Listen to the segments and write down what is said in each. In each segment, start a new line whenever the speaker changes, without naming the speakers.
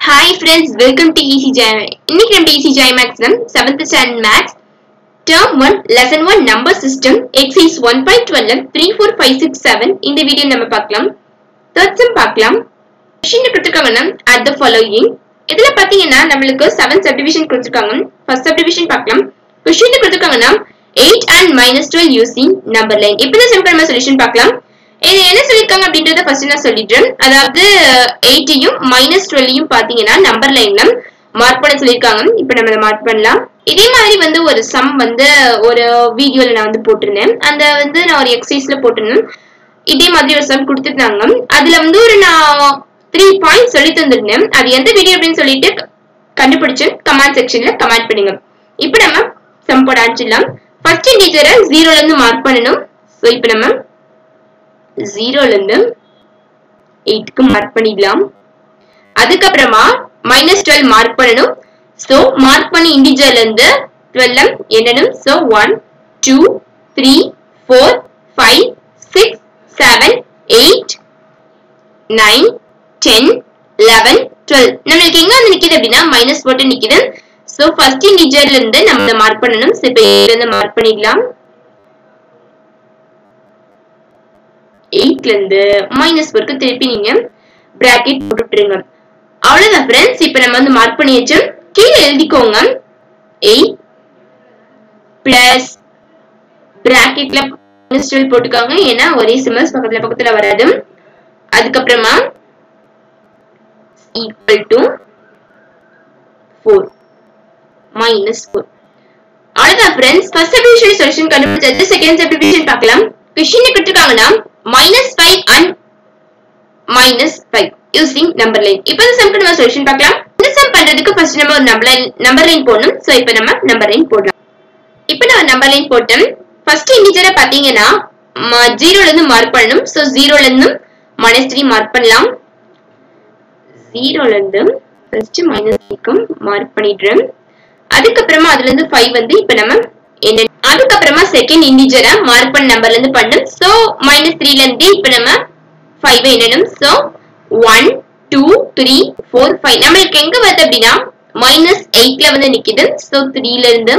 Hi friends welcome to easy joy இன்னைக்கு நம்ம easy joy maths seventh standard maths term one lesson one number system exercise one point twelve three four five six seven இந்த video நம்ம பார்க்கலாம் third sum பார்க்கலாம் question கொடுத்துருக்காங்கன்னா at the following இதுல பாத்தீங்கன்னா நம்மளுக்கு செவன் சப்டிவிஷன் கொடுத்துருக்காங்க ஃபர்ஸ்ட் சப்டிவிஷன் பார்க்கலாம் கொஸ்டின் கொடுத்துருக்காங்கன்னா eight and minus twelve using number line இப்போ இந்த சம்க்கு நம்ம சொல்யூஷன் பார்க்கலாம் இது என்ன சொல்லிருக்காங்க அப்படின்றத ஃபர்ஸ்ட் நான் சொல்லிடுறேன் அதாவது எயிட்டையும் மைனஸ் டுவெல்லையும் பாத்தீங்கன்னா நம்பர் லைன்ல மார்க் பண்ண சொல்லியிருக்காங்க இப்போ நம்ம அதை மார்க் பண்ணலாம் இதே மாதிரி வந்து ஒரு சம் வந்து ஒரு வீடியோல நான் வந்து போட்டிருந்தேன் அந்த வந்து நான் ஒரு எக்ஸசைஸ்ல போட்டிருந்தேன் இதே மாதிரி ஒரு சம் கொடுத்துருந்தாங்க அதுல வந்து ஒரு நான் த்ரீ பாயிண்ட் சொல்லி தந்திருந்தேன் அது எந்த வீடியோ அப்படின்னு சொல்லிட்டு கண்டுபிடிச்சு கமெண்ட் செக்ஷன்ல கமெண்ட் பண்ணுங்க இப்போ நம்ம சம் போட ஆரம்பிச்சிடலாம் ஃபர்ஸ்ட் இன்டீஜரை ஜீரோல இருந்து மார்க் பண்ணணும் ஸோ இப்போ நம்ம ஜீரோல இருந்து எயிட்க்கு மார்க் பண்ணிடலாம் அதுக்கப்புறமா மைனஸ் டுவெல் மார்க் பண்ணணும் ஸோ மார்க் பண்ணி இண்டிஜர்ல இருந்து டுவெல் என்னணும் so one two three four five six seven eight nine ten eleven twelve நம்மளுக்கு எங்க வந்து நிக்குது அப்படின்னா மைனஸ் போட்டு நிக்குது ஸோ ஃபர்ஸ்ட் இண்டிஜர்ல இருந்து நம்ம மார்க் பண்ணணும் ஸோ இப்போ இருந்து மார்க் பண்ணிடலாம் எயிட்ல இருந்து மைனஸ் ஒர்க்கு திருப்பி நீங்க பிராக்கெட் போட்டுட்டுருங்க அவ்வளவுதான் ஃப்ரெண்ட்ஸ் இப்போ நம்ம வந்து மார்க் பண்ணியாச்சு கீழே எழுதிக்கோங்க எயிட் பிளஸ் பிராக்கெட்ல மைனஸ் டுவெல் போட்டுக்கோங்க ஏன்னா ஒரே சிம்மல்ஸ் பக்கத்துல பக்கத்துல வராது அதுக்கப்புறமா equal to four minus four அவ்வளவுதான் ஃப்ரெண்ட்ஸ் ஃபர்ஸ்ட் சப்டிவிஷன் சொல்யூஷன் கண்டுபிடிச்சது செகண்ட் சப்டிவிஷன் பார்க்கலாம் கொஸ்டின் கொடுத்துருக்காங்கன்னா minus five and minus five using number line இப்போ இந்த சம்க்கு நம்ம சொல்யூஷன் பார்க்கலாம் இந்த சம் பண்றதுக்கு ஃபர்ஸ்ட் நம்ம ஒரு நம்பர் லைன் நம்பர் லைன் போடணும் ஸோ இப்போ நம்ம நம்பர் லைன் போடலாம் இப்போ நான் நம்பர் லைன் போட்டேன் ஃபர்ஸ்ட் இன்டிஜரை பார்த்தீங்கன்னா ஜீரோல இருந்து மார்க் பண்ணணும் ஸோ ஜீரோல இருந்து மைனஸ் த்ரீ மார்க் பண்ணலாம் ஜீரோல இருந்து ஃபர்ஸ்ட் மைனஸ் த்ரீக்கும் மார்க் பண்ணிடுறேன் அதுக்கப்புறமா அதுல இருந்து ஃபைவ் வந்து இப்போ நம்ம என்ன அதுக்கப்புறமா செகண்ட் இண்டிஜரை மார்க் பண்ண நம்பர்ல இருந்து பண்ணும் சோ மைனஸ் த்ரீல இருந்து இப்ப நம்ம ஃபைவ் என்னணும் so one two three four five நம்மளுக்கு எங்க வருது அப்படின்னா மைனஸ் எயிட்ல வந்து நிக்குது சோ த்ரீல இருந்து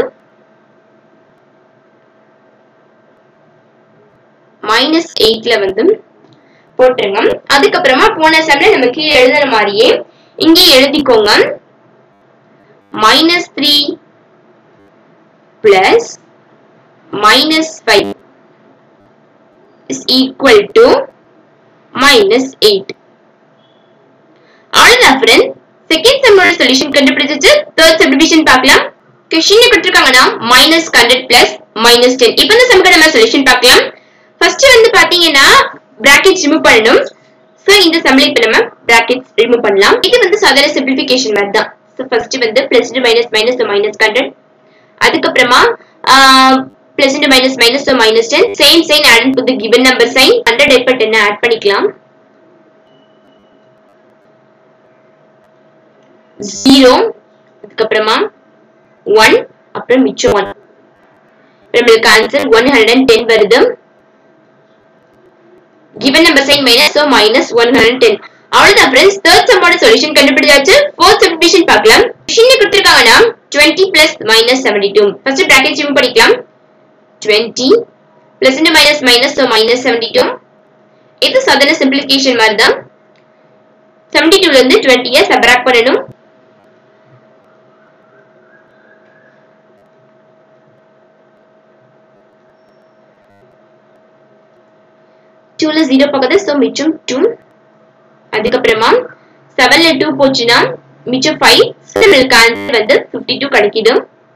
மைனஸ் எயிட்ல வந்து போட்டுருங்க அதுக்கப்புறமா போன செம்ல நம்ம கீழே எழுதுற மாதிரியே இங்கே எழுதிக்கோங்க minus three plus minus 5 is equal to minus 8. அவ்வளவுதான் ஃப்ரெண்ட் செகண்ட் செம்மோட சொல்யூஷன் கண்டுபிடிச்சிச்சு தேர்ட் சப்டிவிஷன் பார்க்கலாம் கொஸ்டின் கொடுத்துருக்காங்கன்னா minus hundred plus minus ten இப்போ இந்த சம்க்கு நம்ம சொல்யூஷன் பார்க்கலாம் ஃபர்ஸ்ட் வந்து பாத்தீங்கன்னா பிராக்கெட்ஸ் ரிமூவ் பண்ணணும் ஸோ இந்த சம்ல இப்போ நம்ம பிராக்கெட்ஸ் ரிமூவ் பண்ணலாம் இது வந்து சாதாரண சிம்பிளிஃபிகேஷன் மாதிரி தான் ஸோ ஃபர்ஸ்ட் வந்து plus minus minus minus hundred அதுக்கப்புறமா plus into minus minus so minus 10 same sign add and put the given number sign 100 எப்ப 10 add பண்ணிக்கலாம் 0 அதுக்கப்புறமா 1 அப்புறம் மிச்சம் 1 நம்மளுக்கு ஆன்சர் 110 வருது given number sign minus so minus 110 அவ்வளவுதான் ஃப்ரெண்ட்ஸ் தேர்ட் சம்மோட சொல்யூஷன் கண்டுபிடிச்சாச்சு ஃபோர்த் சப்டிவிஷன் பார்க்கலாம் கொஸ்டின் கொடுத்திருக்காங்கன்னா 20 plus minus 72 first bracket remove பண்ணிக்கலாம் 20 plus into minus minus so minus 72 இது சாதாரண சிம்பிளிஃபிகேஷன் மாதிரி தான் 72 ல இருந்து 20 ஐ சப்ராக்ட் பண்ணனும் டூல ஜீரோ பக்கத்து ஸோ மிச்சம் டூ அதுக்கப்புறமா செவன்ல டூ போச்சுன்னா மிச்சம் ஃபைவ் நம்மளுக்கு ஆன்சர் வந்து ஃபிஃப்டி டூ கிடைக்குது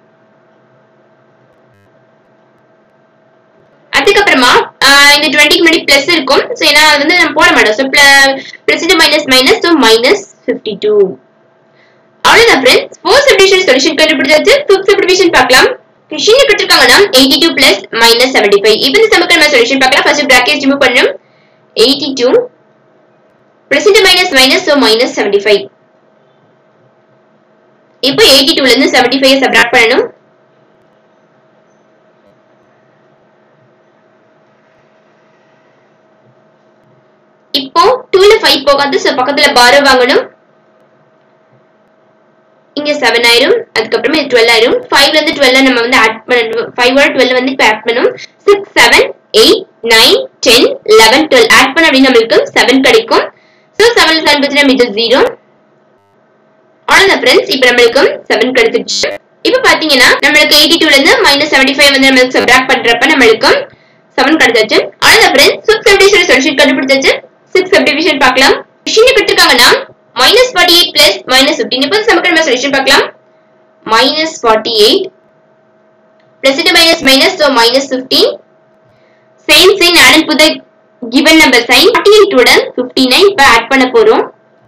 அதுக்கப்புறமா இந்த டுவெண்ட்டிக்கு முன்னாடி பிளஸ் இருக்கும் ஸோ ஏன்னா அது வந்து நம்ம போட மாட்டோம் so plus into minus minus so minus fifty two அவ்வளோதான் ஃப்ரெண்ட்ஸ் ஃபோர் சப்டிவிஷன் சொல்யூஷன் கண்டுபிடிச்சாச்சு ஃபிஃப்த் சப்டிவிஷன் பார்க்கலாம் கொஷின் கொடுத்துருக்காங்கன்னா eighty two plus minus seventy five இப்போ இந்த சமக்கு நம்ம சொல்யூஷன் பார்க்கலாம் ஃபர்ஸ்ட் பிராக்கெட் ரிமூவ் பண்ணணும் eighty two plus into minus minus so minus seventy five இப்போ எயிட்டி டூல இருந்து செவன்டி ஃபைவ் சப்ராக்ட் பண்ணணும் இப்போ டூல ஃபைவ் போகாது ஸோ பக்கத்துல பாரோ வாங்கணும் இங்க செவன் ஆயிரும் அதுக்கப்புறமா இது டுவெல் ஆயிரும் ஃபைவ்ல இருந்து டுவெல் நம்ம வந்து ஆட் பண்ணணும் ஃபைவோட டுவெல் வந்து இப்போ ஆட் பண்ணணும் six seven eight nine ten eleven twelve add பண்ண அப்படின்னு நம்மளுக்கு செவன் கிடைக்கும் ஸோ செவன் செவன் பத்தி நம்ம இது ஜீரோ அவ்வளோதான் ஃப்ரெண்ட்ஸ் இப்போ நம்மளுக்கு செவன் கிடைச்சிருச்சு இப்போ பாத்தீங்கன்னா நம்மளுக்கு எயிட்டி டூல இருந்து மைனஸ் செவன்டி ஃபைவ் வந்து நம்மளுக்கு சப்ராக்ட் பண்றப்ப நம்மளுக்கு செவன் கிடைச்சாச்சு அவ்வளோதான் ஃப்ரெண்ட்ஸ் சிக்ஸ் சப்டிவிஷன் சொல்யூஷன் கண்டுபிடிச்சாச்சு சிக்ஸ் சப்டிவிஷன் பார்க்கலாம் கொஸ்டின் கொடுத்துருக்காங்கன்னா minus forty eight plus minus fifteen இப்போ நமக்கு நம்ம சொல்யூஷன் பார்க்கலாம் minus forty eight plus into minus minus so minus fifteen same sign add and put given number sign 48 உடன் 59 இப்ப add பண்ண போறோம்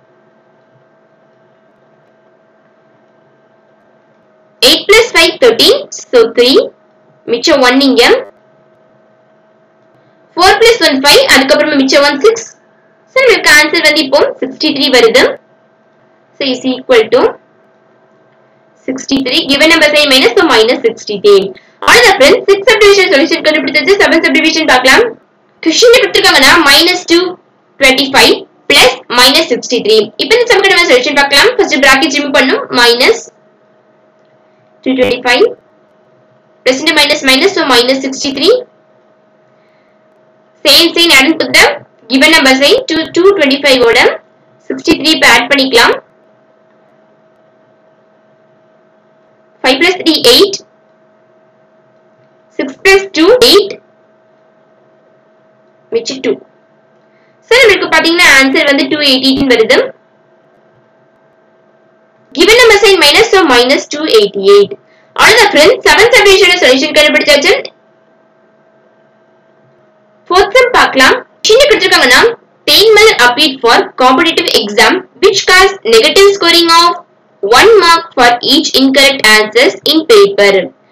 eight plus five thirteen so three மிச்சம் one இங்க ஃபோர் பிளஸ் ஒன் ஃபைவ் அதுக்கப்புறமா மிச்சம் one six so நம்மளுக்கு answer வந்து இப்போ சிக்ஸ்டி த்ரீ வருது so is equal to sixty three given number sign minus so minus sixty three அவ்வளோதான் friends six subdivision solution கண்டுபிடிச்சது செவன் சப்டிவிஷன் பார்க்கலாம் கொஸ்டின் கொடுத்துருக்காங்கன்னா minus two twenty five plus minus sixty three இப்போ இந்த சமக்கு நம்ம solution பார்க்கலாம் ஃபர்ஸ்ட் பிராக்கெட் ரிமூவ் பண்ணும் minus two twenty five plus into minus minus so minus sixty three same sign add put given number sign two two twenty five ஓட sixty three இப்போ add பண்ணிக்கலாம் five plus three eight six plus two eight மிச்சம் two so நம்மளுக்கு பார்த்தீங்கன்னா answer வந்து two eighteen வருது given number sign minus so minus 288 அவ்வளவுதான் friends seventh subdivision solution கண்டுபிடிச்சாச்சு ஃபோர்த் சம் பார்க்கலாம் சின்ன கொடுத்துருக்காங்கன்னா Tainmal appeared for competitive exam which caused negative scoring of one mark for each incorrect answers in paper.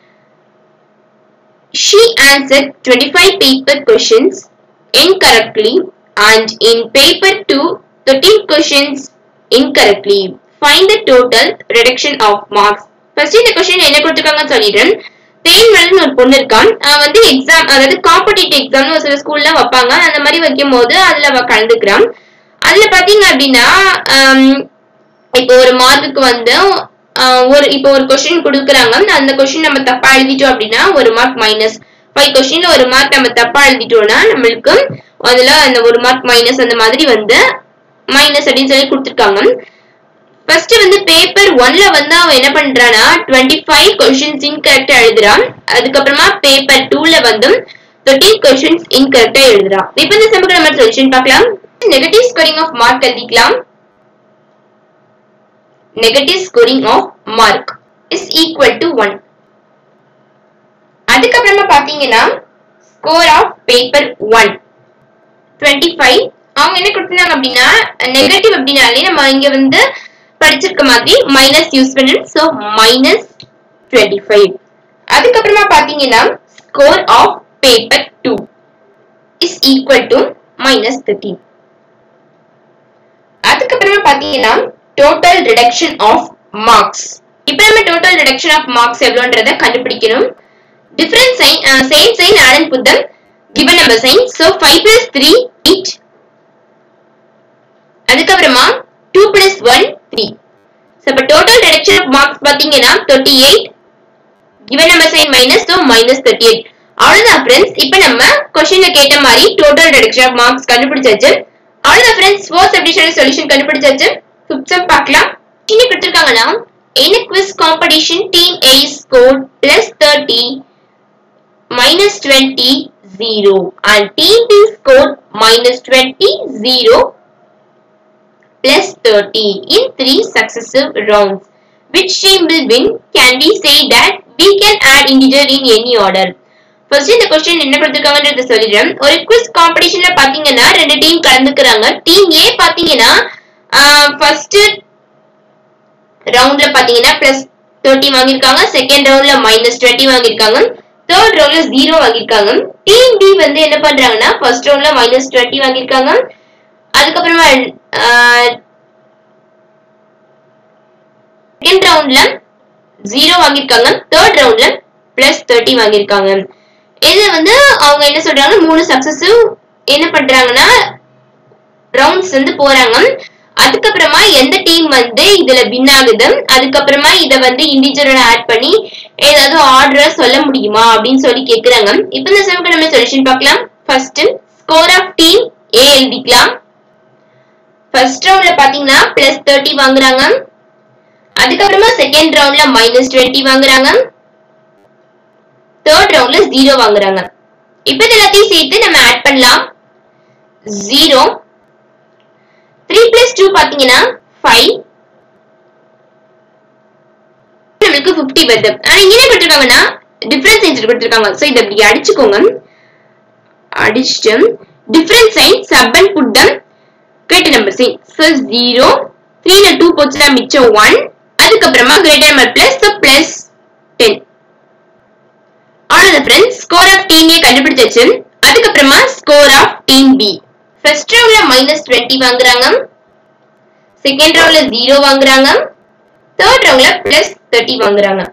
She answered 25 paper questions incorrectly and in paper 2 13 questions incorrectly. Find the total reduction of marks. First இந்த question என்ன கொடுத்துருக்காங்கன்னு சொல்லிடுறேன் தேன்மலன் ஒரு பொண்ணு இருக்கான் அவன் வந்து exam அதாவது காம்படிட்டிவ் எக்ஸாம்னு ஒரு சில ஸ்கூல்ல வைப்பாங்க அந்த மாதிரி வைக்கும் போது அதுல அவ கலந்துக்கிறான் அதுல பாத்தீங்க அப்படின்னா ஆம், இப்போ ஒரு மார்க்குக்கு வந்து ஆஹ், ஒரு இப்போ ஒரு கொஸ்டின் கொடுக்குறாங்க அந்த கொஸ்டின் நம்ம தப்பா எழுதிட்டோம் அப்படின்னா ஒரு மார்க் மைனஸ் ஃபைவ் கொஸ்டின்ல ஒரு மார்க் நம்ம தப்பா எழுதிட்டோம்னா நம்மளுக்கு அதுல அந்த ஒரு மார்க் மைனஸ் அந்த மாதிரி வந்து மைனஸ் அப்படின்னு சொல்லி கொடுத்துருக்காங்க ஃபர்ஸ்ட் வந்து பேப்பர் ஒன்ல வந்து அவன் என்ன பண்றானா டுவெண்ட்டி ஃபைவ் கொஸ்டின்ஸ் இன்கரெக்டா எழுதுறான் அதுக்கப்புறமா பேப்பர் டூல வந்து தேர்ட்டீன் கொஸ்டின்ஸ் இன்கரெக்டா எழுதுறான் இப்போ இந்த சமக்கு நம்ம சொல்யூஷன் பார்க்கலாம் நெகட்டிவ் ஸ்கோரிங் ஆஃப் மார்க் எழுதிக்கலாம் negative scoring of mark is equal to one அதுக்கப்புறமா பாத்தீங்கன்னா score of paper one twenty five அவங்க என்ன கொடுத்துருந்தாங்க அப்படின்னா நெகட்டிவ் அப்படின்னாலே நம்ம இங்க வந்து படிச்சிருக்க மாதிரி மைனஸ் யூஸ் பண்ணணும் ஸோ மைனஸ் டுவெண்ட்டி ஃபைவ் அதுக்கப்புறமா பாத்தீங்கன்னா score of paper two is equal to minus thirteen அதுக்கப்புறமா பாத்தீங்கன்னா டோட்டல் ரிடக்ஷன் ஆஃப் மார்க்ஸ் இப்போ நம்ம டோட்டல் ரிடக்ஷன் ஆஃப் மார்க்ஸ் எவ்வளோன்றத கண்டுபிடிக்கணும் different sign uh, same sign add and put them given number sign so 5 plus 3 8 அதுக்கப்புறமா 2 plus 1 3 so இப்போ total reduction of marks பாத்தீங்கன்னா 38 given number sign minus so minus 38 அவ்வளவுதான் friends இப்போ நம்ம கொஸ்டின்ல கேட்ட மாதிரி total reduction of marks கண்டுபிடிச்சாச்சு அவ்வளவுதான் ஃப்ரெண்ட்ஸ் ஃபோர்த் சப்டிஷன் சொல்யூஷன் கண்டுபிடிச்சாச்சு ஃபிஃப்த் சம் பார்க்கலாம் என்ன கொடுத்துருக்காங்கன்னா in a quiz competition team A scored plus 30 minus 20 0 and team B scored minus 20 0 plus 30 in three successive rounds. Which team will win? Can we say that we can add integer in any order? First இந்த question என்ன கொடுத்துருக்காங்கன்றத சொல்லிடுறேன் ஒரு quiz காம்படிஷன்ல பாத்தீங்கன்னா ரெண்டு team கலந்துக்கிறாங்க team A பாத்தீங்கன்னா first ரவுண்ட்ல பாத்தீங்கன்னா பிளஸ் தேர்ட்டி வாங்கியிருக்காங்க செகண்ட் ரவுண்ட்ல மைனஸ் டுவெண்ட்டி வாங்கியிருக்காங்க தேர்ட் ரவுண்ட்ல ஜீரோ வாங்கியிருக்காங்க டீம் பி வந்து என்ன பண்றாங்கன்னா ஃபர்ஸ்ட் ரவுண்ட்ல மைனஸ் டுவெண்ட்டி வாங்கியிருக்காங்க அதுக்கப்புறமா செகண்ட் ரவுண்ட்ல ஜீரோ வாங்கியிருக்காங்க தேர்ட் ரவுண்ட்ல பிளஸ் தேர்ட்டி வாங்கியிருக்காங்க இது வந்து அவங்க என்ன சொல்றாங்க மூணு சக்சஸிவ் என்ன பண்றாங்கன்னா ரவுண்ட்ஸ் வந்து போறாங்க அதுக்கப்புறமா எந்த டீம் வந்து இதுல வின் ஆகுது அதுக்கப்புறமா இத வந்து இண்டிவிஜுவலோட ஆட் பண்ணி ஏதாவது ஆர்டரா சொல்ல முடியுமா அப்படின்னு சொல்லி கேக்குறாங்க இப்போ இந்த சமக்கு நம்ம சொல்யூஷன் பார்க்கலாம் first score of team A எழுதிக்கலாம் ஃபர்ஸ்ட் ரவுண்ட்ல பாத்தீங்கன்னா பிளஸ் தேர்ட்டி வாங்குறாங்க அதுக்கப்புறமா செகண்ட் ரவுண்ட்ல மைனஸ் டுவெண்ட்டி வாங்குறாங்க தேர்ட் ரவுண்ட்ல ஜீரோ வாங்குறாங்க இப்போ இது எல்லாத்தையும் சேர்த்து நம்ம ஆட் பண்ணலாம் ஜீரோ த்ரீ பிளஸ் டூ பாத்தீங்கன்னா ஃபைவ் நம்மளுக்கு ஃபிஃப்டி வருது ஆனா இங்க என்ன கொடுத்துருக்காங்கன்னா டிஃபரன்ஸ் சைன்ஸ் கொடுத்துருக்காங்க ஸோ இதை அப்படி அடிச்சுக்கோங்க அடிச்சுட்டு difference sign sub and put them greater number sign so zero த்ரீல டூ போச்சுன்னா மிச்சம் ஒன் அதுக்கப்புறமா greater number plus so plus ten அவ்வளோதான் friends score of team A கண்டுபிடிச்சாச்சு அதுக்கப்புறமா score of team B first ரவுண்ட்ல மைனஸ் டுவெண்ட்டி வாங்குறாங்க second ரவுண்ட்ல ஜீரோ வாங்குறாங்க தேர்ட் ரவுண்ட்ல பிளஸ் தேர்ட்டி வாங்குறாங்க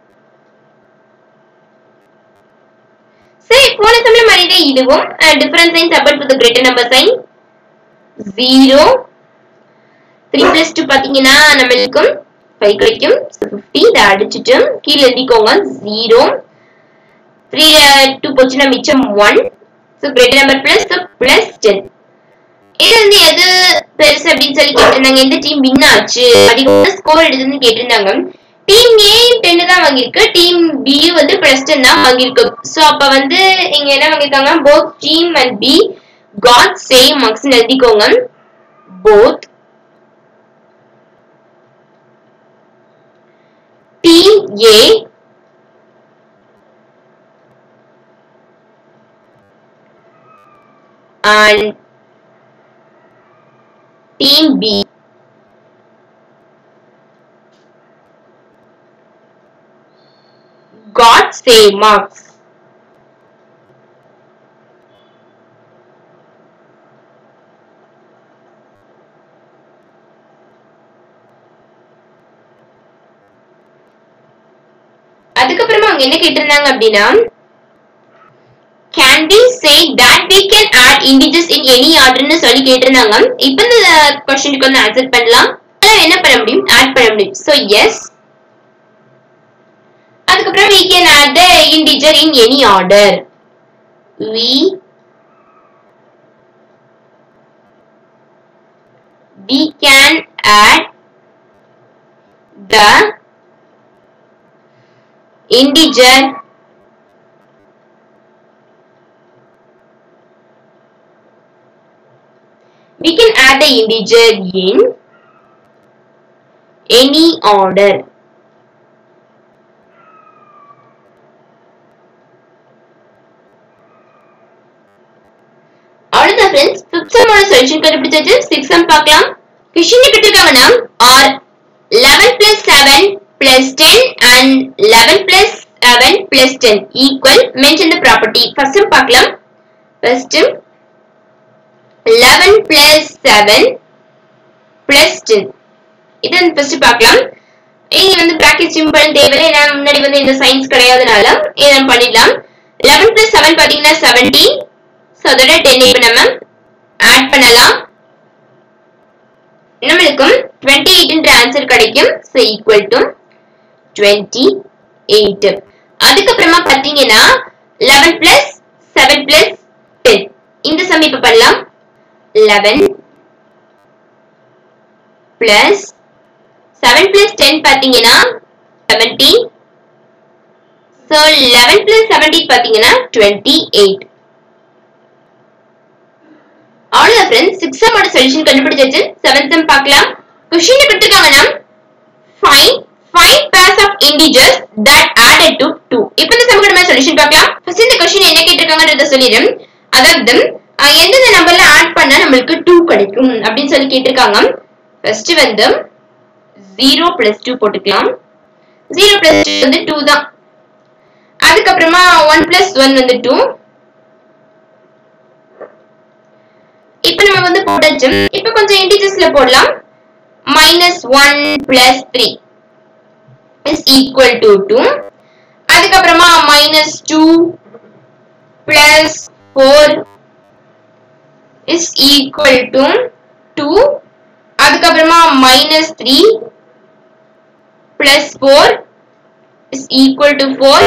சரி போன சமயம் மாதிரியே இதுவும் difference sign support with greater number sign zero three plus two பாத்தீங்கன்னா நம்மளுக்கு ஃபைவ் கிடைக்கும் ஃபிஃப்டி இதை அடிச்சுட்டு கீழே எழுதிக்கோங்க ஜீரோ த்ரீ டூ போச்சுன்னா மிச்சம் one so greater number plus plus ten இது வந்து எது பெருசு அப்படின்னு சொல்லி கேட்டிருந்தாங்க எந்த டீம் வின் ஆச்சு அதிகமான ஸ்கோர் எடுத்துன்னு கேட்டிருந்தாங்க டீம் ஏ டென் தான் வாங்கியிருக்கு டீம் பி வந்து பிளஸ் டென் தான் வாங்கியிருக்கு ஸோ அப்ப வந்து இங்க என்ன வாங்கியிருக்காங்க both team and B got same marks எழுதிக்கோங்க both team A and team B got same marks. அதுக்கப்புறமா அவங்க என்ன கேட்டிருந்தாங்க அப்படின்னா can we say that we can add integers in any order னு சொல்லி கேட்டிருந்தாங்க இப்போ இந்த கொஸ்டினுக்கு வந்து ஆன்சர் பண்ணலாம் அதெல்லாம் என்ன பண்ண முடியும் ஆட் பண்ண முடியும் so yes அதுக்கப்புறம் we can add the integer in any order we we can add the integer we can add the integer in any order. அவ்வளவுதான் ஃப்ரெண்ட்ஸ் ஃபிஃப்த் சம்மோட சொல்யூஷன் கண்டுபிடிச்சாச்சு சிக்ஸ் சம் பார்க்கலாம் கொஸ்டின் கொடுத்துருக்காங்கன்னா are eleven plus seven plus ten and eleven plus seven plus ten equal mention the property first sum பார்க்கலாம் first 11 plus 7 plus 10 இது first பார்க்கலாம் இங்க வந்து பிராக்கெட் சிம்பிள் தேவையில்லை ஏன்னா முன்னாடி வந்து இந்த சயின்ஸ் கிடையாதுனால இதை நம்ம பண்ணிடலாம் 11 plus 7 பாத்தீங்கன்னா 17 ஸோ அதோட 10 இப்போ நம்ம ஆட் பண்ணலாம் நம்மளுக்கு 28 என்ற ஆன்சர் கிடைக்கும் ஸோ ஈக்குவல் டு 28 அதுக்கப்புறமா பாத்தீங்கன்னா 11 plus 7 plus 10 இந்த சம் இப்ப பண்ணலாம் 11 plus 7 plus 10 பாத்தீங்கன்னா 17 so 11 plus 17 பாத்தீங்கன்னா 28 அவ்வளவுதான் ஃப்ரெண்ட்ஸ் சிக்ஸ் சம்மோட சொல்யூஷன் கண்டுபிடிச்சாச்சு செவன்த் சம் பார்க்கலாம் கொஸ்டின் கொடுத்துருக்காங்கன்னா find five pairs of integers that added to two இப்போ இந்த சம்க்கு நம்ம சொல்யூஷன் பார்க்கலாம் ஃபர்ஸ்ட் இந்த கொஸ்டின் என்ன கேட்டிருக்காங்கன்றத சொல்லிடுறேன் அதாவது அஹ், எந்தெந்த நம்பர்ல ஆட் பண்ணா நம்மளுக்கு டூ கிடைக்கும் அப்படின்னு சொல்லி கேட்டிருக்காங்க ஃபர்ஸ்ட் வந்து ஜீரோ பிளஸ் டூ போட்டுக்கலாம் ஜீரோ பிளஸ் டூ வந்து டூ தான் அதுக்கப்புறமா ஒன் பிளஸ் ஒன் வந்து டூ இப்போ நம்ம வந்து போட்டாச்சு இப்போ கொஞ்சம் இன்டிஜர்ஸ்ல போடலாம் minus one plus three is equal to two அதுக்கப்புறமா minus two plus four is equal to two அதுக்கப்புறமா minus three plus four is equal to four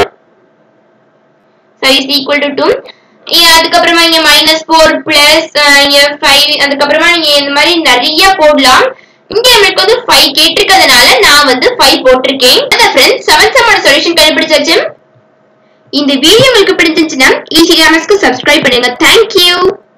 is equal to two அதுக்கப்புறமா இங்க மைனஸ் ஃபோர் பிளஸ் இங்க five அதுக்கப்புறமா நீங்க இந்த மாதிரி நிறைய போடலாம் இங்க நம்மளுக்கு வந்து ஃபைவ் கேட்டிருக்கிறதுனால நான் வந்து ஃபைவ் போட்டிருக்கேன் அதான் ஃப்ரெண்ட்ஸ் செவன் சம்மோட சொல்யூஷன் கண்டுபிடிச்சாச்சு இந்த வீடியோ உங்களுக்கு பிடிச்சிருந்துச்சுன்னா ஈஸி கிராமர்ஸ்க்கு சப்ஸ்கிரைப் பண்ணுங்க தேங்க்யூ